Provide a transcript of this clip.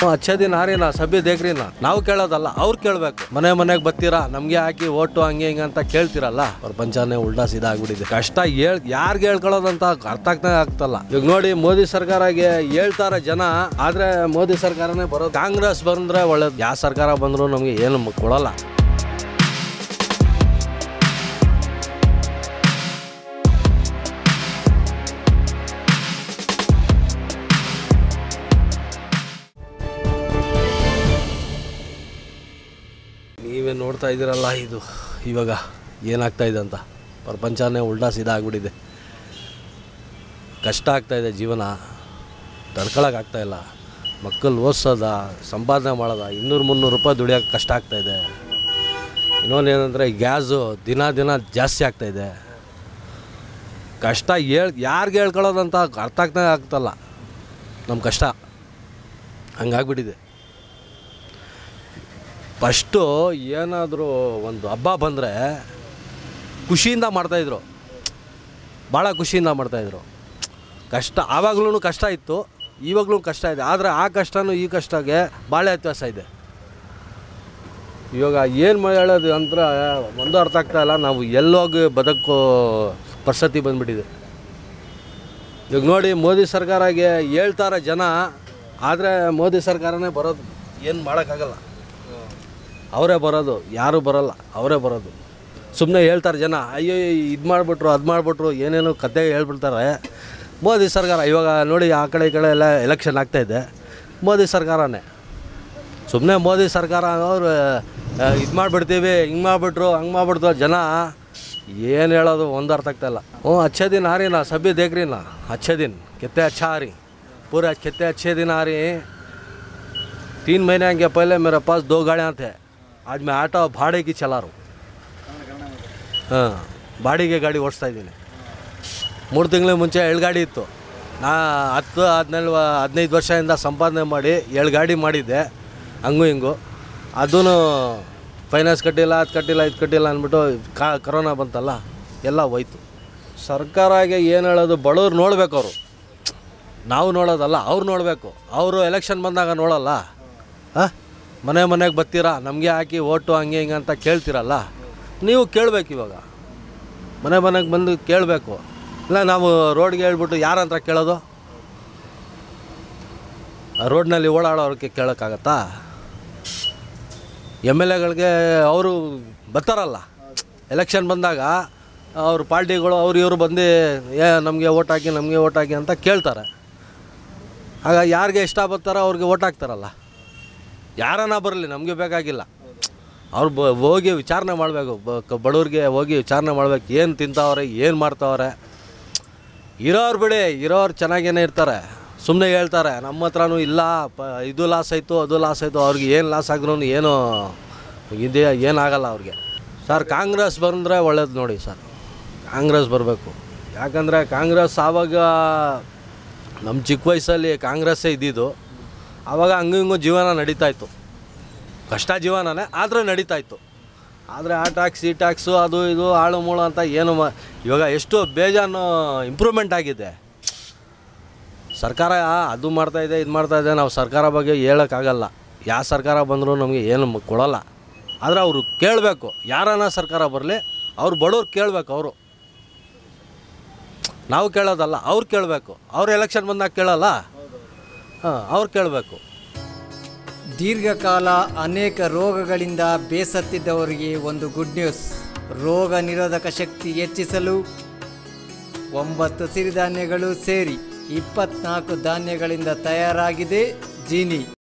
ಅಚ್ಚೇ ದಿನ ಹಾರಿನ ಸಭ್ಯ ದೇಕ್ರಿನ ನಾವು ಕೇಳೋದಲ್ಲ ಅವ್ರು ಕೇಳಬೇಕು ಮನೆ ಮನೆಗೆ ಬರ್ತೀರಾ ನಮಗೆ ಹಾಕಿ ಓಟು ಹಂಗೆ ಹಿಂಗೆ ಅಂತ ಕೇಳ್ತಿರಲ್ಲ ಪ್ರಪಂಚನೇ ಉಲ್ಟಾ ಸೀದಾ ಆಗ್ಬಿಟ್ಟಿದೆ ಕಷ್ಟ ಹೇಳ್ ಯಾರಿಗೆ ಹೇಳ್ಕೊಳ್ಳೋದಂತ ಅರ್ಥ ಆಗ್ತಾ ಆಗ್ತಲ್ಲ ಈಗ ನೋಡಿ ಮೋದಿ ಸರ್ಕಾರಗೆ ಹೇಳ್ತಾರೆ ಜನ ಆದ್ರೆ ಮೋದಿ ಸರ್ಕಾರನೇ ಬರೋದು ಕಾಂಗ್ರೆಸ್ ಬಂದ್ರೆ ಒಳ್ಳೇದು ಯಾವ ಸರ್ಕಾರ ಬಂದ್ರು ನಮಗೆ ಏನು ಕೊಡಲ್ಲ ನೀವೇ ನೋಡ್ತಾ ಇದ್ದೀರಲ್ಲ ಇದು ಇವಾಗ ಏನಾಗ್ತಾ ಇದೆ ಅಂತ ಪ್ರಪಂಚನೇ ಉಲ್ಟಾ ಸೀದಾ ಆಗ್ಬಿಟ್ಟಿದೆ ಕಷ್ಟ ಆಗ್ತಾ ಇದೆ ಜೀವನ ತಡ್ಕೊಳಕ್ಕೆ ಆಗ್ತಾ ಇಲ್ಲ ಮಕ್ಕಳು ಓದಿಸೋದ ಸಂಪಾದನೆ ಮಾಡೋದ ಇನ್ನೂರು ಮುನ್ನೂರು ರೂಪಾಯಿ ದುಡಿಯೋಕೆ ಕಷ್ಟ ಆಗ್ತಾ ಇದೆ ಇನ್ನೊಂದು ಏನಂದರೆ ಗ್ಯಾಸು ದಿನ ದಿನ ಜಾಸ್ತಿ ಆಗ್ತಾ ಇದೆ ಕಷ್ಟ ಹೇಳ್ ಯಾರಿಗೆ ಹೇಳ್ಕೊಳ್ಳೋದಂತ ಅರ್ಥ ಆಗ್ತಾ ಆಗ್ತಲ್ಲ ನಮ್ಮ ಕಷ್ಟ ಹಂಗಾಗ್ಬಿಟ್ಟಿದೆ ಫಸ್ಟು ಏನಾದರೂ ಒಂದು ಹಬ್ಬ ಬಂದರೆ ಖುಷಿಯಿಂದ ಮಾಡ್ತಾಯಿದ್ರು ಭಾಳ ಖುಷಿಯಿಂದ ಮಾಡ್ತಾಯಿದ್ರು ಕಷ್ಟ ಆವಾಗಲೂ ಕಷ್ಟ ಇತ್ತು ಇವಾಗಲೂ ಕಷ್ಟ ಇದೆ ಆದರೆ ಆ ಕಷ್ಟನೂ ಈ ಕಷ್ಟಗೆ ಭಾಳ ವ್ಯತ್ಯಾಸ ಇದೆ ಇವಾಗ ಏನು ಹೇಳೋದು ಅಂದ್ರೆ ಒಂದು ಅರ್ಥ ಆಗ್ತಾ ಇಲ್ಲ ನಾವು ಎಲ್ಲೋಗಿ ಬದುಕೋ ಪರಿಸ್ಥಿತಿ ಬಂದ್ಬಿಟ್ಟಿದೆ ಇವಾಗ ನೋಡಿ ಮೋದಿ ಸರ್ಕಾರಗೆ ಹೇಳ್ತಾರೆ ಜನ ಆದರೆ ಮೋದಿ ಸರ್ಕಾರನೇ ಬರೋದು ಏನು ಮಾಡೋಕ್ಕಾಗಲ್ಲ ಅವರೇ ಬರೋದು ಯಾರೂ ಬರೋಲ್ಲ ಅವರೇ ಬರೋದು ಸುಮ್ಮನೆ ಹೇಳ್ತಾರೆ ಜನ ಅಯ್ಯೋ ಇದು ಮಾಡಿಬಿಟ್ರು ಅದು ಮಾಡಿಬಿಟ್ರು ಏನೇನೋ ಕತೆ ಹೇಳ್ಬಿಡ್ತಾರೆ ಮೋದಿ ಸರ್ಕಾರ ಇವಾಗ ನೋಡಿ ಆ ಕಡೆ ಈ ಕಡೆ ಎಲ್ಲ ಎಲೆಕ್ಷನ್ ಆಗ್ತಾಯಿದೆ ಮೋದಿ ಸರ್ಕಾರನೇ ಸುಮ್ಮನೆ ಮೋದಿ ಸರ್ಕಾರ ಅವರು ಇದು ಮಾಡಿಬಿಡ್ತೀವಿ ಹಿಂಗೆ ಮಾಡಿಬಿಟ್ರು ಹಂಗೆ ಮಾಡಿಬಿಡ್ತು ಜನ ಏನು ಹೇಳೋದು ಒಂದು ಅರ್ಥ ಆಗ್ತಾ ಇಲ್ಲ ಹ್ಞೂ ಅಚ್ಚೇ ದಿನ ಆ रही ना सभी देख रही ना अच्छे दिन कितने अच्छा आ रही पूरे कितने अच्छे दिन आ रही तीन महीने के पहले मेरे पास दो गाड़ियाँ थे आज मैं ऑटो भाड़े की चला रहा हूँ ಹಾಂ ಬಾಡಿಗೆ ಗಾಡಿ ಓಡಿಸ್ತಾ ಇದ್ದೀನಿ ಮೂರು ತಿಂಗಳ ಮುಂಚೆ ಏಳು ಗಾಡಿ ಇತ್ತು ನಾ ಹತ್ತು ಹದಿನೇಳು ಹದಿನೈದು ವರ್ಷದಿಂದ ಸಂಪಾದನೆ ಮಾಡಿ ಏಳು ಗಾಡಿ ಮಾಡಿದ್ದೆ ಹಂಗೂ ಹಿಂಗೂ ಅದೂ ಫೈನಾನ್ಸ್ ಕಟ್ಟಿಲ್ಲ ಅದು ಕಟ್ಟಿಲ್ಲ ಇದು ಕಟ್ಟಿಲ್ಲ ಅಂದ್ಬಿಟ್ಟು ಕಾ ಕರೋನಾ ಬಂತಲ್ಲ ಎಲ್ಲ ಹೋಯ್ತು ಸರ್ಕಾರಗೆ ಏನು ಹೇಳೋದು ಬಡವ್ರು ನೋಡ್ಬೇಕು ಅವರು ನಾವು ನೋಡೋದಲ್ಲ ಅವ್ರು ನೋಡಬೇಕು ಅವರು ಎಲೆಕ್ಷನ್ ಬಂದಾಗ ನೋಡಲ್ಲ ಹಾಂ ಮನೆ ಮನೆಗೆ ಬರ್ತೀರಾ ನಮಗೆ ಹಾಕಿ ಓಟು ಹಂಗೆ ಹಿಂಗೆ ಅಂತ ಕೇಳ್ತೀರಲ್ಲ ನೀವು ಕೇಳಬೇಕು ಇವಾಗ ಮನೆ ಮನೆಗೆ ಬಂದು ಕೇಳಬೇಕು ಇಲ್ಲ ನಾವು ರೋಡ್ಗೆ ಹೇಳ್ಬಿಟ್ಟು ಯಾರಂತ ಕೇಳೋದು ಆ ರೋಡ್ನಲ್ಲಿ ಓಡಾಡೋರಿಗೆ ಕೇಳೋಕ್ಕಾಗತ್ತಾ ಎಮ್ ಎಲ್ ಎಗಳಿಗೆ ಅವರು ಬರ್ತಾರಲ್ಲ ಎಲೆಕ್ಷನ್ ಬಂದಾಗ ಅವ್ರ ಪಾರ್ಟಿಗಳು ಅವ್ರು ಇವರು ಬಂದು ಏ ನಮಗೆ ಓಟ್ ಹಾಕಿ ನಮಗೆ ಓಟ್ ಹಾಕಿ ಅಂತ ಕೇಳ್ತಾರೆ ಆಗ ಯಾರಿಗೆ ಇಷ್ಟ ಬರ್ತಾರೋ ಅವ್ರಿಗೆ ಓಟ್ ಹಾಕ್ತಾರಲ್ಲ ಯಾರನ್ನ ಬರಲಿ ನಮಗೆ ಬೇಕಾಗಿಲ್ಲ ಅವ್ರು ಬ ಹೋಗಿ ವಿಚಾರಣೆ ಮಾಡಬೇಕು ಬಡವ್ರಿಗೆ ಹೋಗಿ ವಿಚಾರಣೆ ಮಾಡ್ಬೇಕು ಏನು ತಿಂತಾವ್ರೆ ಏನು ಮಾಡ್ತಾವ್ರೆ ಇರೋರು ಬಿಡಿ ಇರೋರು ಚೆನ್ನಾಗೇನೆ ಇರ್ತಾರೆ ಸುಮ್ಮನೆ ಹೇಳ್ತಾರೆ ನಮ್ಮ ಹತ್ರನೂ ಇಲ್ಲ ಪ ಇದು ಲಾಸ್ ಆಯಿತು ಅದು ಲಾಸ್ ಆಯಿತು ಅವ್ರಿಗೆ ಏನು ಲಾಸ್ ಆದ್ರೂ ಏನು ಇದೆ ಏನಾಗಲ್ಲ ಅವ್ರಿಗೆ ಸರ್ ಕಾಂಗ್ರೆಸ್ ಬಂದರೆ ಒಳ್ಳೇದು ನೋಡಿ ಸರ್ ಕಾಂಗ್ರೆಸ್ ಬರಬೇಕು ಯಾಕಂದರೆ ಕಾಂಗ್ರೆಸ್ ಆವಾಗ ನಮ್ಮ ಚಿಕ್ಕ ವಯಸ್ಸಲ್ಲಿ ಕಾಂಗ್ರೆಸ್ಸೇ ಇದ್ದಿದ್ದು ಆವಾಗ ಹಂಗೂ ಹಿಂಗೂ ಜೀವನ ನಡೀತಾ ಇತ್ತು ಕಷ್ಟ ಜೀವನನೇ ಆದರೆ ನಡೀತಾ ಇತ್ತು ಆದರೆ ಆ ಟ್ಯಾಕ್ಸ್ ಈ ಟ್ಯಾಕ್ಸು ಅದು ಇದು ಆಳು ಮೂಳು ಅಂತ ಏನು ಮ ಇವಾಗ ಎಷ್ಟು ಬೇಜಾನು ಇಂಪ್ರೂವ್ಮೆಂಟ್ ಆಗಿದೆ ಸರ್ಕಾರ ಅದು ಮಾಡ್ತಾ ಇದೆ ಇದು ಮಾಡ್ತಾ ಇದೆ ನಾವು ಸರ್ಕಾರ ಬಗ್ಗೆ ಹೇಳೋಕ್ಕಾಗಲ್ಲ ಯಾವ ಸರ್ಕಾರ ಬಂದರೂ ನಮಗೆ ಏನು ಮ- ಕೊಡಲ್ಲ ಆದರೆ ಅವರು ಕೇಳಬೇಕು ಯಾರನ್ನ ಸರ್ಕಾರ ಬರಲಿ ಅವ್ರು ಬಡವ್ರು ಕೇಳಬೇಕು ಅವರು ನಾವು ಕೇಳೋದಲ್ಲ ಅವ್ರು ಕೇಳಬೇಕು ಅವ್ರು ಎಲೆಕ್ಷನ್ ಬಂದಾಗ ಕೇಳಲ್ಲ ಹಾಂ ಅವ್ರು ಕೇಳಬೇಕು ದೀರ್ಘಕಾಲ ಅನೇಕ ರೋಗಗಳಿಂದ ಬೇಸತ್ತಿದ್ದವರಿಗೆ ಒಂದು ಗುಡ್ ನ್ಯೂಸ್ ರೋಗ ನಿರೋಧಕ ಶಕ್ತಿ ಹೆಚ್ಚಿಸಲು ಒಂಬತ್ತು ಸಿರಿಧಾನ್ಯಗಳು ಸೇರಿ ಇಪ್ಪತ್ನಾಲ್ಕು ಧಾನ್ಯಗಳಿಂದ ತಯಾರಾಗಿದೆ ಜೀನಿ